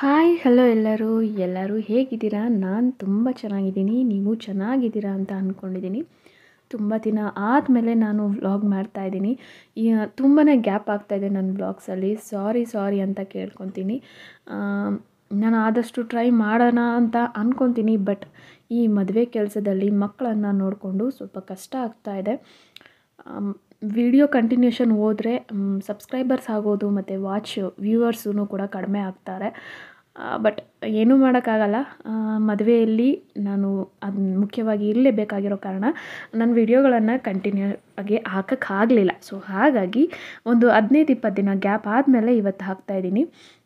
hi hello ಎಲ್ಲರೂ ಎಲ್ಲರೂ ಹೇಗಿದ್ದೀರಾ ನಾನು ತುಂಬ ಚೆನ್ನಾಗಿದ್ದೀನಿ ನೀವು ಚೆನ್ನಾಗಿದ್ದೀರಾ ಅಂತ ಅಂದ್ಕೊಂಡಿದ್ದೀನಿ ತುಂಬ ದಿನ ಆದಮೇಲೆ ನಾನು ವ್ಲಾಗ್ ಮಾಡ್ತಾಯಿದ್ದೀನಿ ತುಂಬಾ ಗ್ಯಾಪ್ ಆಗ್ತಾಯಿದೆ ನನ್ನ ವ್ಲಾಗ್ಸಲ್ಲಿ ಸಾರಿ ಸಾರಿ ಅಂತ ಕೇಳ್ಕೊತೀನಿ ನಾನು ಆದಷ್ಟು ಟ್ರೈ ಮಾಡೋಣ ಅಂತ ಅಂದ್ಕೊತೀನಿ ಬಟ್ ಈ ಮದುವೆ ಕೆಲಸದಲ್ಲಿ ಮಕ್ಕಳನ್ನು ನೋಡಿಕೊಂಡು ಸ್ವಲ್ಪ ಕಷ್ಟ ಆಗ್ತಾಯಿದೆ ವಿಡಿಯೋ ಕಂಟಿನ್ಯೂಷನ್ ಹೋದರೆ ಸಬ್ಸ್ಕ್ರೈಬರ್ಸ್ ಆಗೋದು ಮತ್ತು ವಾಚ್ ವ್ಯೂವರ್ಸೂ ಕೂಡ ಕಡಿಮೆ ಆಗ್ತಾರೆ ಬಟ್ ಏನೂ ಮಾಡೋಕ್ಕಾಗಲ್ಲ ಮದುವೆಯಲ್ಲಿ ನಾನು ಅದು ಮುಖ್ಯವಾಗಿ ಇರಲೇಬೇಕಾಗಿರೋ ಕಾರಣ ನನ್ನ ವಿಡಿಯೋಗಳನ್ನು ಕಂಟಿನ್ಯೂ ಆಗಿ ಹಾಕೋಕ್ಕಾಗಲಿಲ್ಲ ಸೊ ಹಾಗಾಗಿ ಒಂದು ಹದಿನೈದು ಇಪ್ಪತ್ತು ದಿನ ಗ್ಯಾಪ್ ಆದಮೇಲೆ ಇವತ್ತು ಹಾಕ್ತಾಯಿದ್ದೀನಿ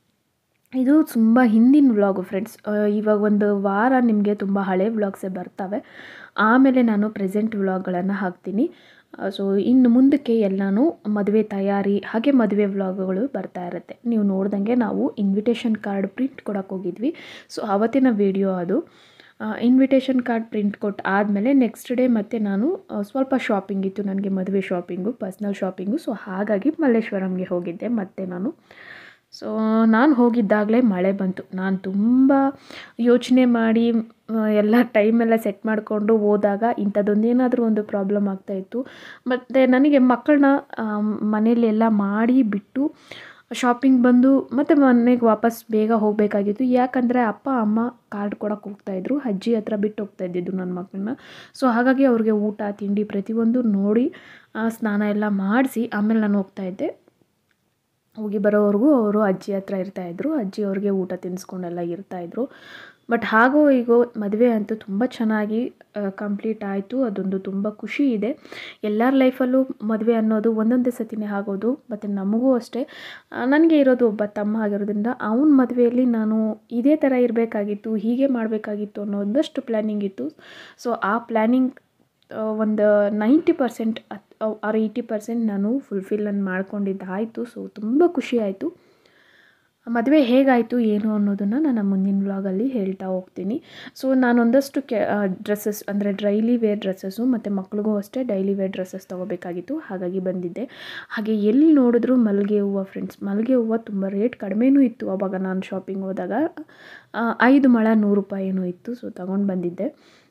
ಇದು ತುಂಬ ಹಿಂದಿನ ವ್ಲಾಗು ಫ್ರೆಂಡ್ಸ್ ಇವಾಗ ಒಂದು ವಾರ ನಿಮಗೆ ತುಂಬ ಹಳೆ ವ್ಲಾಗ್ಸೇ ಬರ್ತವೆ ಆಮೇಲೆ ನಾನು ಪ್ರೆಸೆಂಟ್ ವ್ಲಾಗ್ಗಳನ್ನು ಹಾಕ್ತೀನಿ ಸೊ ಇನ್ನು ಮುಂದಕ್ಕೆ ಎಲ್ಲನೂ ಮದುವೆ ತಯಾರಿ ಹಾಗೆ ಮದುವೆ ವ್ಲಾಗ್ಗಳು ಬರ್ತಾ ಇರುತ್ತೆ ನೀವು ನೋಡ್ದಂಗೆ ನಾವು ಇನ್ವಿಟೇಷನ್ ಕಾರ್ಡ್ ಪ್ರಿಂಟ್ ಕೊಡೋಕೆ ಹೋಗಿದ್ವಿ ಸೊ ಆವತ್ತಿನ ವಿಡಿಯೋ ಅದು ಇನ್ವಿಟೇಷನ್ ಕಾರ್ಡ್ ಪ್ರಿಂಟ್ ಕೊಟ್ಟು ಆದಮೇಲೆ ನೆಕ್ಸ್ಟ್ ಡೇ ಮತ್ತೆ ನಾನು ಸ್ವಲ್ಪ ಶಾಪಿಂಗ್ ಇತ್ತು ನನಗೆ ಮದುವೆ ಶಾಪಿಂಗು ಪರ್ಸ್ನಲ್ ಶಾಪಿಂಗು ಸೊ ಹಾಗಾಗಿ ಮಲ್ಲೇಶ್ವರಂಗೆ ಹೋಗಿದ್ದೆ ಮತ್ತೆ ನಾನು ಸೊ ನಾನು ಹೋಗಿದ್ದಾಗಲೇ ಮಳೆ ಬಂತು ನಾನು ತುಂಬ ಯೋಚನೆ ಮಾಡಿ ಎಲ್ಲ ಟೈಮೆಲ್ಲ ಸೆಟ್ ಮಾಡಿಕೊಂಡು ಹೋದಾಗ ಇಂಥದ್ದೊಂದೇನಾದರೂ ಒಂದು ಪ್ರಾಬ್ಲಮ್ ಆಗ್ತಾಯಿತ್ತು ಮತ್ತು ನನಗೆ ಮಕ್ಕಳನ್ನ ಮನೇಲಿ ಎಲ್ಲ ಮಾಡಿ ಬಿಟ್ಟು ಶಾಪಿಂಗ್ ಬಂದು ಮತ್ತು ಮನೆಗೆ ವಾಪಸ್ ಬೇಗ ಹೋಗಬೇಕಾಗಿತ್ತು ಯಾಕಂದರೆ ಅಪ್ಪ ಅಮ್ಮ ಕಾರ್ಡ್ ಕೊಡೋಕೆ ಹೋಗ್ತಾಯಿದ್ರು ಅಜ್ಜಿ ಹತ್ರ ಬಿಟ್ಟು ಹೋಗ್ತಾ ಇದ್ದಿದ್ದು ನನ್ನ ಮಕ್ಕಳನ್ನ ಸೊ ಹಾಗಾಗಿ ಅವ್ರಿಗೆ ಊಟ ತಿಂಡಿ ಪ್ರತಿಯೊಂದು ನೋಡಿ ಸ್ನಾನ ಎಲ್ಲ ಮಾಡಿಸಿ ಆಮೇಲೆ ನಾನು ಹೋಗ್ತಾಯಿದ್ದೆ ಹೋಗಿ ಬರೋವರೆಗೂ ಅವರು ಅಜ್ಜಿ ಹತ್ರ ಇರ್ತಾಯಿದ್ರು ಅಜ್ಜಿ ಅವ್ರಿಗೆ ಊಟ ತಿನ್ನಿಸ್ಕೊಂಡೆಲ್ಲ ಇರ್ತಾಯಿದ್ರು ಬಟ್ ಹಾಗೋ ಈಗೋ ಮದುವೆ ಅಂತೂ ತುಂಬ ಚೆನ್ನಾಗಿ ಕಂಪ್ಲೀಟ್ ಆಯಿತು ಅದೊಂದು ತುಂಬ ಖುಷಿ ಇದೆ ಎಲ್ಲರ ಲೈಫಲ್ಲೂ ಮದುವೆ ಅನ್ನೋದು ಒಂದೊಂದೇ ಸತಿನೇ ಆಗೋದು ಮತ್ತು ನಮಗೂ ಅಷ್ಟೇ ನನಗೆ ಇರೋದು ಒಬ್ಬ ತಮ್ಮ ಆಗಿರೋದ್ರಿಂದ ಅವನ ಮದುವೆಯಲ್ಲಿ ನಾನು ಇದೇ ಥರ ಇರಬೇಕಾಗಿತ್ತು ಹೀಗೆ ಮಾಡಬೇಕಾಗಿತ್ತು ಅನ್ನೋ ಒಂದಷ್ಟು ಪ್ಲ್ಯಾನಿಂಗ್ ಇತ್ತು ಸೊ ಆ ಪ್ಲ್ಯಾನಿಂಗ್ ಒಂದು ninety percent or eighty percent ನಾನು ಫುಲ್ಫಿಲ್ಲನ್ನು ಮಾಡ್ಕೊಂಡಿದ್ದಾಯಿತು ಸೊ ತುಂಬ ಖುಷಿ ಆಯಿತು ಮದುವೆ ಹೇಗಾಯಿತು ಏನು ಅನ್ನೋದನ್ನು ನಾನು ಮುಂದಿನ ವ್ಲಾಗಲ್ಲಿ ಹೇಳ್ತಾ ಹೋಗ್ತೀನಿ ಸೊ ನಾನೊಂದಷ್ಟು ಕೆ ಡ್ರೆಸ್ಸಸ್ ಅಂದರೆ ಡ್ರೈಲಿ ವೇರ್ ಡ್ರೆಸ್ಸಸ್ಸು ಮತ್ತು ಮಕ್ಳಿಗೂ ಅಷ್ಟೇ ಡೈಲಿ ವೇರ್ ಡ್ರೆಸ್ಸಸ್ ತೊಗೋಬೇಕಾಗಿತ್ತು ಹಾಗಾಗಿ ಬಂದಿದ್ದೆ ಹಾಗೆ ಎಲ್ಲಿ ನೋಡಿದ್ರು ಮಲ್ಲಿಗೆ ಹೂವು ಫ್ರೆಂಡ್ಸ್ ಮಲ್ಲಿಗೆ ಹೂವು ತುಂಬ ರೇಟ್ ಕಡಿಮೆನೂ ಇತ್ತು ಆವಾಗ ನಾನು ಶಾಪಿಂಗ್ ಹೋದಾಗ ಐದು ಮೊಳ ನೂರು ರೂಪಾಯಿನೂ ಇತ್ತು ಸೊ ತಗೊಂಡು ಬಂದಿದ್ದೆ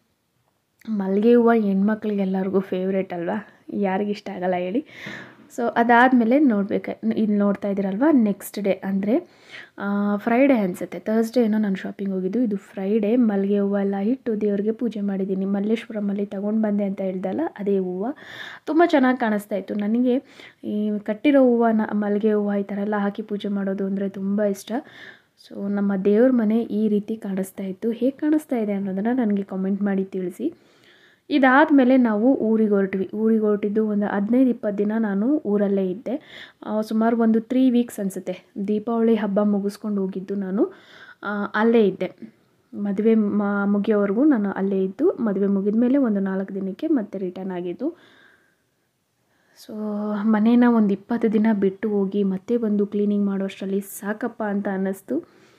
ಮಲ್ಲಿಗೆ ಹೂವು ಹೆಣ್ಮಕ್ಳಿಗೆಲ್ಲರಿಗೂ ಫೇವ್ರೇಟ್ ಅಲ್ವಾ ಯಾರಿಗಿಷ್ಟ ಆಗಲ್ಲ ಹೇಳಿ ಸೊ ಅದಾದಮೇಲೆ ನೋಡ್ಬೇಕು ಇಲ್ಲಿ ನೋಡ್ತಾ ಇದ್ದೀರಲ್ವ ನೆಕ್ಸ್ಟ್ ಡೇ ಅಂದರೆ ಫ್ರೈಡೇ ಅನಿಸುತ್ತೆ ತರ್ಸ್ಡೇ ಏನೋ ನಾನು ಶಾಪಿಂಗ್ ಹೋಗಿದ್ದು ಇದು ಫ್ರೈಡೇ ಮಲ್ಲಿಗೆ ಹೂವು ಎಲ್ಲ ಇಟ್ಟು ದೇವರಿಗೆ ಪೂಜೆ ಮಾಡಿದ್ದೀನಿ ಮಲ್ಲೇಶ್ವರಮಲ್ಲಿ ತೊಗೊಂಡು ಬಂದೆ ಅಂತ ಹೇಳ್ದಲ್ಲ ಅದೇ ಹೂವು ತುಂಬ ಚೆನ್ನಾಗಿ ಕಾಣಿಸ್ತಾ ಇತ್ತು ನನಗೆ ಈ ಕಟ್ಟಿರೋ ಹೂವನ ಮಲ್ಲಿಗೆ ಹೂವು ಈ ಥರ ಎಲ್ಲ ಹಾಕಿ ಪೂಜೆ ಮಾಡೋದು ಅಂದರೆ ತುಂಬ ಇಷ್ಟ ಸೊ ನಮ್ಮ ದೇವ್ರ ಮನೆ ಈ ರೀತಿ ಕಾಣಿಸ್ತಾ ಇತ್ತು ಹೇಗೆ ಕಾಣಿಸ್ತಾ ಇದೆ ಅನ್ನೋದನ್ನು ನನಗೆ ಕಾಮೆಂಟ್ ಮಾಡಿ ತಿಳಿಸಿ ಇದಾದಮೇಲೆ ನಾವು ಊರಿಗೆ ಹೊರಟ್ವಿ ಊರಿಗೆ ಹೊರಟಿದ್ದು ಒಂದು ಹದಿನೈದು ಇಪ್ಪತ್ತು ದಿನ ನಾನು ಊರಲ್ಲೇ ಇದ್ದೆ ಸುಮಾರು ಒಂದು ತ್ರೀ ವೀಕ್ಸ್ ಅನಿಸುತ್ತೆ ದೀಪಾವಳಿ ಹಬ್ಬ ಮುಗಿಸ್ಕೊಂಡು ಹೋಗಿದ್ದು ನಾನು ಅಲ್ಲೇ ಇದ್ದೆ ಮದುವೆ ಮುಗಿಯೋವರೆಗೂ ನಾನು ಅಲ್ಲೇ ಇದ್ದು ಮದುವೆ ಮುಗಿದ ಮೇಲೆ ಒಂದು ನಾಲ್ಕು ದಿನಕ್ಕೆ ಮತ್ತೆ ರಿಟರ್ನ್ ಆಗಿದ್ದು ಸೊ ಮನೇನ ಒಂದು ಇಪ್ಪತ್ತು ದಿನ ಬಿಟ್ಟು ಹೋಗಿ ಮತ್ತೆ ಬಂದು ಕ್ಲೀನಿಂಗ್ ಮಾಡೋಷ್ಟರಲ್ಲಿ ಸಾಕಪ್ಪ ಅಂತ ಅನ್ನಿಸ್ತು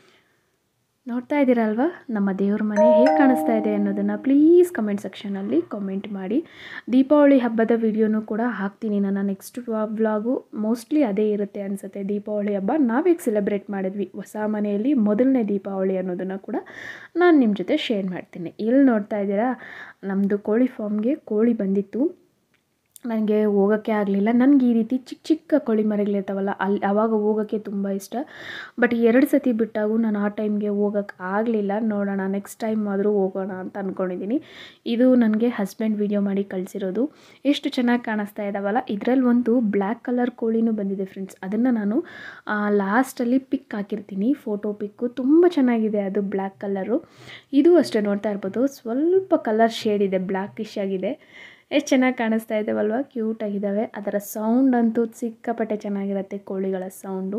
ನೋಡ್ತಾ ಇದ್ದೀರಲ್ವ ನಮ್ಮ ದೇವ್ರ ಮನೆ ಹೇಗೆ ಕಾಣಿಸ್ತಾ ಇದೆ ಅನ್ನೋದನ್ನು ಪ್ಲೀಸ್ ಕಮೆಂಟ್ ಸೆಕ್ಷನಲ್ಲಿ ಕಾಮೆಂಟ್ ಮಾಡಿ ದೀಪಾವಳಿ ಹಬ್ಬದ ವಿಡಿಯೋನೂ ಕೂಡ ಹಾಕ್ತೀನಿ ನನ್ನ ನೆಕ್ಸ್ಟ್ ವ್ಲಾಗು ಮೋಸ್ಟ್ಲಿ ಅದೇ ಇರುತ್ತೆ ಅನಿಸುತ್ತೆ ದೀಪಾವಳಿ ಹಬ್ಬ ನಾವೀಗ ಸೆಲೆಬ್ರೇಟ್ ಮಾಡಿದ್ವಿ ಹೊಸ ಮನೆಯಲ್ಲಿ ಮೊದಲನೇ ದೀಪಾವಳಿ ಅನ್ನೋದನ್ನು ಕೂಡ ನಾನು ನಿಮ್ಮ ಜೊತೆ ಶೇರ್ ಮಾಡ್ತೀನಿ ಇಲ್ಲಿ ನೋಡ್ತಾ ಇದ್ದೀರಾ ನಮ್ಮದು ಕೋಳಿ ಫಾರ್ಮ್ಗೆ ಕೋಳಿ ಬಂದಿತ್ತು ನನಗೆ ಹೋಗೋಕ್ಕೆ ಆಗಲಿಲ್ಲ ನನಗೆ ಈ ರೀತಿ ಚಿಕ್ಕ ಚಿಕ್ಕ ಕೋಳಿ ಮರಿಗಳಿರ್ತಾವಲ್ಲ ಅಲ್ಲಿ ಆವಾಗ ಹೋಗೋಕ್ಕೆ ತುಂಬ ಇಷ್ಟ ಬಟ್ ಎರಡು ಸತಿ ಬಿಟ್ಟಾಗೂ ನಾನು ಆ ಟೈಮ್ಗೆ ಹೋಗೋಕ್ಕೆ ಆಗಲಿಲ್ಲ ನೋಡೋಣ ನೆಕ್ಸ್ಟ್ ಟೈಮ್ ಆದರೂ ಹೋಗೋಣ ಅಂತ ಅಂದ್ಕೊಂಡಿದ್ದೀನಿ ಇದು ನನಗೆ ಹಸ್ಬೆಂಡ್ ವಿಡಿಯೋ ಮಾಡಿ ಕಳಿಸಿರೋದು ಎಷ್ಟು ಚೆನ್ನಾಗಿ ಕಾಣಿಸ್ತಾ ಇದ್ದಾವಲ್ಲ ಇದರಲ್ಲಿ ಒಂದು ಬ್ಲ್ಯಾಕ್ ಕಲರ್ ಕೋಳಿನೂ ಬಂದಿದೆ ಫ್ರೆಂಡ್ಸ್ ಅದನ್ನು ನಾನು ಲಾಸ್ಟಲ್ಲಿ ಪಿಕ್ ಹಾಕಿರ್ತೀನಿ ಫೋಟೋ ಪಿಕ್ಕು ತುಂಬ ಚೆನ್ನಾಗಿದೆ ಅದು ಬ್ಲ್ಯಾಕ್ ಕಲರು ಇದು ಅಷ್ಟೇ ನೋಡ್ತಾ ಇರ್ಬೋದು ಸ್ವಲ್ಪ ಕಲರ್ ಶೇಡ್ ಇದೆ ಬ್ಲ್ಯಾಕಿಶ್ ಆಗಿದೆ ಎಷ್ಟು ಚೆನ್ನಾಗಿ ಕಾಣಿಸ್ತಾ ಇದ್ದಾವಲ್ವ ಕ್ಯೂಟಾಗಿದ್ದಾವೆ ಅದರ ಸೌಂಡ್ ಅಂತೂ ಸಿಕ್ಕಾಪಟ್ಟೆ ಚೆನ್ನಾಗಿರುತ್ತೆ ಕೋಳಿಗಳ ಸೌಂಡು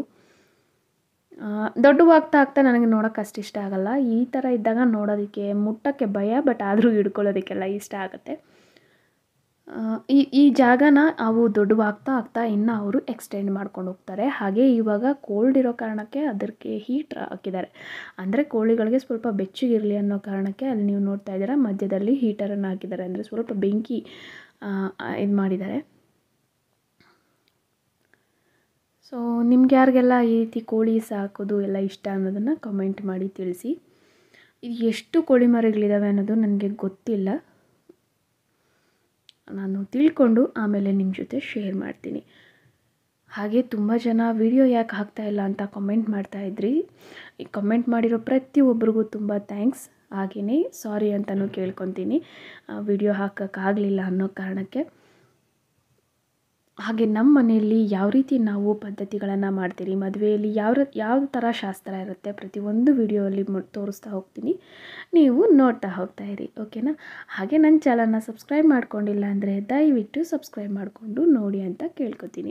ದೊಡ್ಡವಾಗ್ತಾ ಆಗ್ತಾ ನನಗೆ ನೋಡೋಕೆ ಅಷ್ಟು ಇಷ್ಟ ಆಗೋಲ್ಲ ಈ ಥರ ಇದ್ದಾಗ ನೋಡೋದಕ್ಕೆ ಮುಟ್ಟೋಕ್ಕೆ ಭಯ ಬಟ್ ಆದರೂ ಹಿಡ್ಕೊಳ್ಳೋದಕ್ಕೆಲ್ಲ ಇಷ್ಟ ಆಗುತ್ತೆ ಈ ಈ ಜಾಗನ ಅವು ದೊಡ್ಡವಾಗ್ತಾ ಆಗ್ತಾ ಇನ್ನು ಅವರು ಎಕ್ಸ್ಟೆಂಡ್ ಮಾಡ್ಕೊಂಡು ಹೋಗ್ತಾರೆ ಹಾಗೆ ಇವಾಗ ಕೋಲ್ಡ್ ಇರೋ ಕಾರಣಕ್ಕೆ ಅದಕ್ಕೆ ಹೀಟ್ರ್ ಹಾಕಿದ್ದಾರೆ ಅಂದರೆ ಕೋಳಿಗಳಿಗೆ ಸ್ವಲ್ಪ ಬೆಚ್ಚಗಿರಲಿ ಅನ್ನೋ ಕಾರಣಕ್ಕೆ ಅಲ್ಲಿ ನೀವು ನೋಡ್ತಾ ಇದ್ದೀರಾ ಮಧ್ಯದಲ್ಲಿ ಹೀಟರನ್ನು ಹಾಕಿದ್ದಾರೆ ಅಂದರೆ ಸ್ವಲ್ಪ ಬೆಂಕಿ ಇದು ಮಾಡಿದ್ದಾರೆ ಸೊ ನಿಮ್ಗೆ ಯಾರಿಗೆಲ್ಲ ಈ ರೀತಿ ಕೋಳಿ ಸಾಕೋದು ಎಲ್ಲ ಇಷ್ಟ ಅನ್ನೋದನ್ನು ಕಮೆಂಟ್ ಮಾಡಿ ತಿಳಿಸಿ ಇದು ಎಷ್ಟು ಕೋಳಿ ಮರಿಗಳಿದ್ದಾವೆ ಅನ್ನೋದು ನನಗೆ ಗೊತ್ತಿಲ್ಲ ನಾನು ತಿಳ್ಕೊಂಡು ಆಮೇಲೆ ನಿಮ್ಮ ಜೊತೆ ಶೇರ್ ಮಾಡ್ತೀನಿ ಹಾಗೆ ತುಂಬ ಜನ ವಿಡಿಯೋ ಯಾಕೆ ಹಾಕ್ತಾ ಇಲ್ಲ ಅಂತ ಕಮೆಂಟ್ ಮಾಡ್ತಾ ಇದ್ರಿ ಈ ಕಮೆಂಟ್ ಮಾಡಿರೋ ಪ್ರತಿಯೊಬ್ಬರಿಗೂ ತುಂಬ ಥ್ಯಾಂಕ್ಸ್ ಹಾಗೆಯೇ ಸಾರಿ ಅಂತಲೂ ಕೇಳ್ಕೊತೀನಿ ವಿಡಿಯೋ ಹಾಕೋಕ್ಕಾಗಲಿಲ್ಲ ಅನ್ನೋ ಕಾರಣಕ್ಕೆ ಹಾಗೆ ನಮ್ಮ ಮನೆಯಲ್ಲಿ ಯಾವ ರೀತಿ ನಾವು ಪದ್ಧತಿಗಳನ್ನು ಮಾಡ್ತೀರಿ ಮದುವೆಯಲ್ಲಿ ಯಾವ ಯಾವ ಥರ ಶಾಸ್ತ್ರ ಇರುತ್ತೆ ಪ್ರತಿಯೊಂದು ವಿಡಿಯೋಲ್ಲಿ ತೋರಿಸ್ತಾ ಹೋಗ್ತೀನಿ ನೀವು ನೋಡ್ತಾ ಹೋಗ್ತಾ ಇರಿ ಓಕೆನಾ ಹಾಗೆ ನನ್ನ ಚಾನಲ್ನ ಸಬ್ಸ್ಕ್ರೈಬ್ ಮಾಡ್ಕೊಂಡಿಲ್ಲ ಅಂದರೆ ದಯವಿಟ್ಟು ಸಬ್ಸ್ಕ್ರೈಬ್ ಮಾಡಿಕೊಂಡು ನೋಡಿ ಅಂತ ಕೇಳ್ಕೊತೀನಿ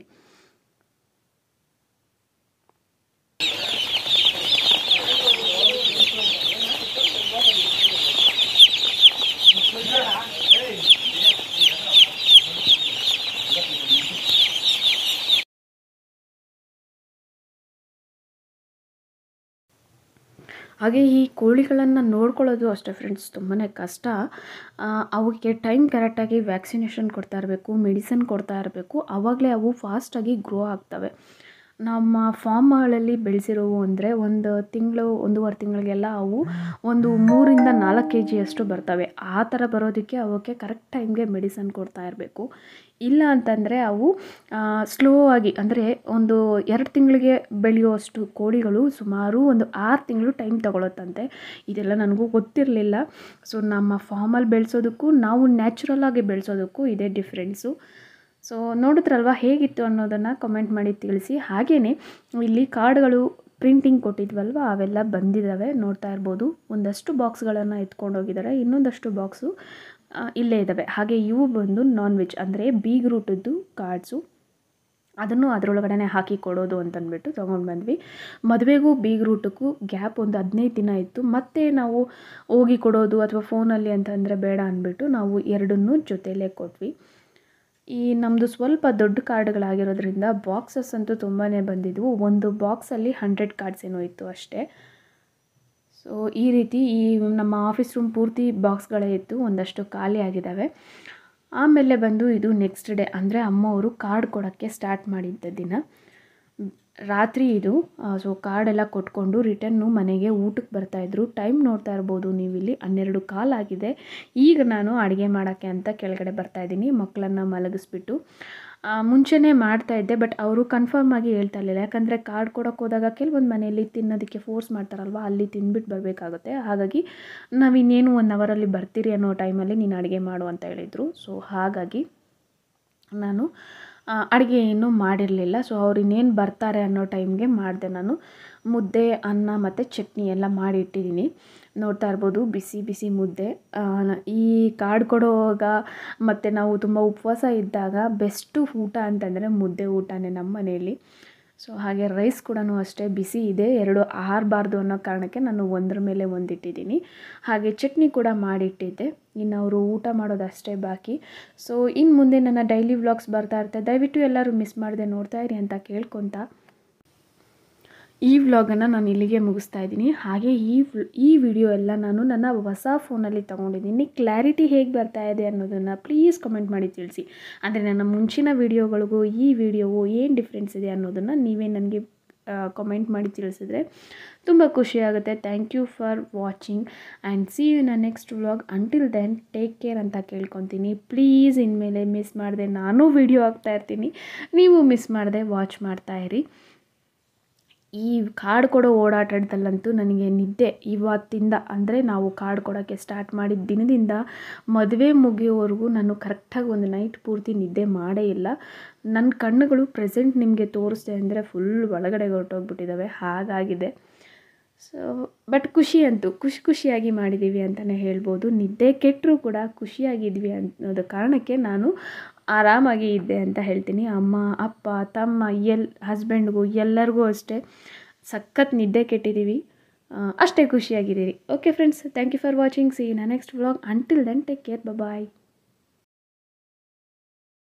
ಹಾಗೆ ಈ ಕೋಳಿಗಳನ್ನು ನೋಡ್ಕೊಳ್ಳೋದು ಅಷ್ಟೇ ಫ್ರೆಂಡ್ಸ್ ತುಂಬಾ ಕಷ್ಟ ಅವಕ್ಕೆ ಟೈಮ್ ಕರೆಕ್ಟಾಗಿ ವ್ಯಾಕ್ಸಿನೇಷನ್ ಕೊಡ್ತಾ ಇರಬೇಕು ಮೆಡಿಸನ್ ಕೊಡ್ತಾ ಇರಬೇಕು ಆವಾಗಲೇ ಅವು ಫಾಸ್ಟಾಗಿ ಗ್ರೋ ಆಗ್ತವೆ ನಮ್ಮ ಫಾರ್ಮ್ಗಳಲ್ಲಿ ಬೆಳೆಸಿರೋವು ಅಂದರೆ ಒಂದು ತಿಂಗಳು ಒಂದೂವರೆ ತಿಂಗಳಿಗೆಲ್ಲ ಅವು ಒಂದು ಮೂರಿಂದ ನಾಲ್ಕು ಕೆ ಜಿಯಷ್ಟು ಬರ್ತವೆ ಆ ಥರ ಬರೋದಕ್ಕೆ ಅವಕ್ಕೆ ಕರೆಕ್ಟ್ ಟೈಮ್ಗೆ ಮೆಡಿಸನ್ ಕೊಡ್ತಾ ಇರಬೇಕು ಇಲ್ಲ ಅಂತಂದರೆ ಅವು ಸ್ಲೋ ಆಗಿ ಅಂದರೆ ಒಂದು ಎರಡು ತಿಂಗಳಿಗೆ ಬೆಳೆಯುವಷ್ಟು ಕೋಳಿಗಳು ಸುಮಾರು ಒಂದು ಆರು ತಿಂಗಳು ಟೈಮ್ ತಗೊಳುತ್ತಂತೆ ಇದೆಲ್ಲ ನನಗೂ ಗೊತ್ತಿರಲಿಲ್ಲ ಸೊ ನಮ್ಮ ಫಾರ್ಮಲ್ಲಿ ಬೆಳೆಸೋದಕ್ಕೂ ನಾವು ನ್ಯಾಚುರಲ್ ಆಗಿ ಬೆಳೆಸೋದಕ್ಕೂ ಇದೇ ಡಿಫ್ರೆನ್ಸು ಸೊ ನೋಡಿದ್ರಲ್ವ ಹೇಗಿತ್ತು ಅನ್ನೋದನ್ನು ಕಮೆಂಟ್ ಮಾಡಿ ತಿಳಿಸಿ ಹಾಗೆಯೇ ಇಲ್ಲಿ ಕಾರ್ಡ್ಗಳು ಪ್ರಿಂಟಿಂಗ್ ಕೊಟ್ಟಿದ್ವಲ್ವ ಅವೆಲ್ಲ ಬಂದಿದ್ದಾವೆ ನೋಡ್ತಾ ಇರ್ಬೋದು ಒಂದಷ್ಟು ಬಾಕ್ಸ್ಗಳನ್ನು ಎತ್ಕೊಂಡು ಹೋಗಿದ್ದಾರೆ ಇನ್ನೊಂದಷ್ಟು ಬಾಕ್ಸು ಇಲ್ಲೇ ಇದ್ದಾವೆ ಹಾಗೆ ಇವು ಬಂದು ನಾನ್ ವೆಜ್ ಅಂದರೆ ಬೀಗ್ ರೂಟದ್ದು ಕಾರ್ಡ್ಸು ಅದನ್ನು ಅದರೊಳಗಡೆ ಹಾಕಿ ಕೊಡೋದು ಅಂತಂದ್ಬಿಟ್ಟು ತೊಗೊಂಡು ಬಂದ್ವಿ ಮದುವೆಗೂ ಬೀಗ್ ರೂಟಕ್ಕೂ ಗ್ಯಾಪ್ ಒಂದು ಹದಿನೈದು ದಿನ ಇತ್ತು ಮತ್ತೆ ನಾವು ಹೋಗಿ ಕೊಡೋದು ಅಥವಾ ಫೋನಲ್ಲಿ ಅಂತಂದರೆ ಬೇಡ ಅಂದ್ಬಿಟ್ಟು ನಾವು ಎರಡನ್ನೂ ಜೊತೆಯಲ್ಲೇ ಕೊಟ್ವಿ ಈ ನಮ್ಮದು ಸ್ವಲ್ಪ ದೊಡ್ಡ ಕಾರ್ಡ್ಗಳಾಗಿರೋದ್ರಿಂದ ಬಾಕ್ಸಸ್ ಅಂತೂ ತುಂಬಾ ಬಂದಿದ್ವು ಒಂದು ಬಾಕ್ಸಲ್ಲಿ ಹಂಡ್ರೆಡ್ ಕಾರ್ಡ್ಸ್ ಏನೋ ಇತ್ತು ಅಷ್ಟೇ ಸೊ ಈ ರೀತಿ ಈ ನಮ್ಮ ಆಫೀಸ್ ರೂಮ್ ಪೂರ್ತಿ ಬಾಕ್ಸ್ಗಳೇ ಇತ್ತು ಒಂದಷ್ಟು ಖಾಲಿ ಆಗಿದ್ದಾವೆ ಆಮೇಲೆ ಬಂದು ಇದು ನೆಕ್ಸ್ಟ್ ಡೇ ಅಂದರೆ ಅಮ್ಮವರು ಕಾರ್ಡ್ ಕೊಡೋಕ್ಕೆ ಸ್ಟಾರ್ಟ್ ಮಾಡಿದ್ದ ದಿನ ರಾತ್ರಿ ಇದು ಸೊ ಕಾರ್ಡೆಲ್ಲ ಕೊಟ್ಕೊಂಡು ರಿಟರ್ನು ಮನೆಗೆ ಊಟಕ್ಕೆ ಬರ್ತಾಯಿದ್ರು ಟೈಮ್ ನೋಡ್ತಾ ಇರ್ಬೋದು ನೀವಿಲ್ಲಿ ಹನ್ನೆರಡು ಕಾಲಾಗಿದೆ ಈಗ ನಾನು ಅಡುಗೆ ಮಾಡೋಕ್ಕೆ ಅಂತ ಕೆಳಗಡೆ ಬರ್ತಾಯಿದ್ದೀನಿ ಮಕ್ಕಳನ್ನು ಮಲಗಿಸ್ಬಿಟ್ಟು ಮುಂಚೆನೇ ಮಾಡ್ತಾಯಿದ್ದೆ ಬಟ್ ಅವರು ಕನ್ಫರ್ಮ್ ಆಗಿ ಹೇಳ್ತಾ ಇರಲಿಲ್ಲ ಯಾಕಂದರೆ ಕಾರ್ಡ್ ಕೊಡೋಕೆ ಹೋದಾಗ ಕೆಲವೊಂದು ಮನೆಯಲ್ಲಿ ತಿನ್ನೋದಕ್ಕೆ ಫೋರ್ಸ್ ಮಾಡ್ತಾರಲ್ವ ಅಲ್ಲಿ ತಿಂದ್ಬಿಟ್ಟು ಬರಬೇಕಾಗುತ್ತೆ ಹಾಗಾಗಿ ನಾವು ಇನ್ನೇನು ಒನ್ ಅವರಲ್ಲಿ ಬರ್ತೀರಿ ಅನ್ನೋ ಟೈಮಲ್ಲಿ ನೀನು ಅಡುಗೆ ಮಾಡು ಅಂತ ಹೇಳಿದರು ಸೊ ಹಾಗಾಗಿ ನಾನು ಅಡುಗೆ ಏನೂ ಮಾಡಿರಲಿಲ್ಲ ಸೊ ಅವ್ರು ಇನ್ನೇನು ಬರ್ತಾರೆ ಅನ್ನೋ ಟೈಮ್ಗೆ ಮಾಡಿದೆ ನಾನು ಮುದ್ದೆ ಅನ್ನ ಮತ್ತು ಚಟ್ನಿ ಎಲ್ಲ ಮಾಡಿ ಇಟ್ಟಿದ್ದೀನಿ ನೋಡ್ತಾ ಇರ್ಬೋದು ಬಿಸಿ ಬಿಸಿ ಮುದ್ದೆ ಈ ಕಾರ್ಡ್ ಕೊಡುವಾಗ ಮತ್ತು ನಾವು ತುಂಬ ಉಪವಾಸ ಇದ್ದಾಗ ಬೆಸ್ಟು ಊಟ ಅಂತಂದರೆ ಮುದ್ದೆ ಊಟನೇ ನಮ್ಮ ಮನೆಯಲ್ಲಿ ಸೊ ಹಾಗೆ ರೈಸ್ ಕೂಡ ಅಷ್ಟೇ ಬಿಸಿ ಇದೆ ಎರಡು ಆರಬಾರ್ದು ಅನ್ನೋ ಕಾರಣಕ್ಕೆ ನಾನು ಒಂದರ ಮೇಲೆ ಒಂದು ಇಟ್ಟಿದ್ದೀನಿ ಹಾಗೆ ಚಟ್ನಿ ಕೂಡ ಮಾಡಿಟ್ಟಿದ್ದೆ ಇನ್ನು ಅವರು ಊಟ ಮಾಡೋದು ಅಷ್ಟೇ ಬಾಕಿ ಸೊ ಇನ್ನು ಮುಂದೆ ನನ್ನ ಡೈಲಿ ವ್ಲಾಗ್ಸ್ ಬರ್ತಾ ಇರುತ್ತೆ ದಯವಿಟ್ಟು ಎಲ್ಲರೂ ಮಿಸ್ ಮಾಡದೆ ನೋಡ್ತಾ ಇರಿ ಅಂತ ಕೇಳ್ಕೊತ ಈ ವ್ಲಾಗನ್ನು ನಾನು ಇಲ್ಲಿಗೆ ಮುಗಿಸ್ತಾ ಇದ್ದೀನಿ ಹಾಗೆ ಈ ಈ ವಿಡಿಯೋ ಎಲ್ಲ ನಾನು ನನ್ನ ಹೊಸ ಫೋನಲ್ಲಿ ತೊಗೊಂಡಿದ್ದೀನಿ ಕ್ಲಾರಿಟಿ ಹೇಗೆ ಬರ್ತಾ ಇದೆ ಅನ್ನೋದನ್ನು ಪ್ಲೀಸ್ ಕಮೆಂಟ್ ಮಾಡಿ ತಿಳಿಸಿ ಅಂದರೆ ನನ್ನ ಮುಂಚಿನ ವೀಡಿಯೋಗಳಿಗೂ ಈ ವಿಡಿಯೋವು ಏನು ಡಿಫ್ರೆನ್ಸ್ ಇದೆ ಅನ್ನೋದನ್ನು ನೀವೇ ನನಗೆ ಕಮೆಂಟ್ ಮಾಡಿ ತಿಳಿಸಿದ್ರೆ ತುಂಬ ಖುಷಿಯಾಗುತ್ತೆ thank you for watching and see you in next vlog until then take care ಅಂತ ಕೇಳ್ಕೊತೀನಿ ಪ್ಲೀಸ್ ಇನ್ಮೇಲೆ ಮಿಸ್ ಮಾಡಿದೆ ನಾನು ವೀಡಿಯೋ ಹಾಕ್ತಾ ಇರ್ತೀನಿ ನೀವು ಮಿಸ್ ಮಾಡದೆ ವಾಚ್ ಮಾಡ್ತಾಯಿರಿ ಈ ಕಾರ್ಡ್ ಕೊಡೋ ಓಡಾಟದಲ್ಲಂತೂ ನನಗೆ ನಿದ್ದೆ ಇವತ್ತಿಂದ ಅಂದರೆ ನಾವು ಕಾರ್ಡ್ ಕೊಡೋಕ್ಕೆ ಸ್ಟಾರ್ಟ್ ಮಾಡಿದ ದಿನದಿಂದ ಮದುವೆ ಮುಗಿಯೋವರೆಗೂ ನಾನು ಕರೆಕ್ಟಾಗಿ ಒಂದು ನೈಟ್ ಪೂರ್ತಿ ನಿದ್ದೆ ಮಾಡೇ ಇಲ್ಲ ನನ್ನ ಕಣ್ಣುಗಳು ಪ್ರೆಸೆಂಟ್ ನಿಮಗೆ ತೋರಿಸ್ದೆ ಅಂದರೆ ಫುಲ್ ಒಳಗಡೆ ಹೊರಟೋಗ್ಬಿಟ್ಟಿದ್ದಾವೆ ಹಾಗಾಗಿದೆ ಸೊ ಬಟ್ ಖುಷಿ ಅಂತೂ ಖುಷಿ ಖುಷಿಯಾಗಿ ಮಾಡಿದ್ದೀವಿ ಅಂತಲೇ ಹೇಳ್ಬೋದು ನಿದ್ದೆ ಕೆಟ್ಟರೂ ಕೂಡ ಖುಷಿಯಾಗಿದ್ವಿ ಅನ್ನೋದು ಕಾರಣಕ್ಕೆ ನಾನು ಆರಾಮಾಗಿ ಇದ್ದೆ ಅಂತ ಹೇಳ್ತೀನಿ ಅಮ್ಮ ಅಪ್ಪ ತಮ್ಮ ಎಲ್ ಹಸ್ಬೆಂಡ್ಗೂ ಎಲ್ಲರಿಗೂ ಅಷ್ಟೇ ಸಖತ್ ನಿದ್ದೆ ಕೆಟ್ಟಿದ್ದೀವಿ ಅಷ್ಟೇ ಖುಷಿಯಾಗಿದ್ದೀರಿ okay friends thank you for watching see in next vlog until then take care bye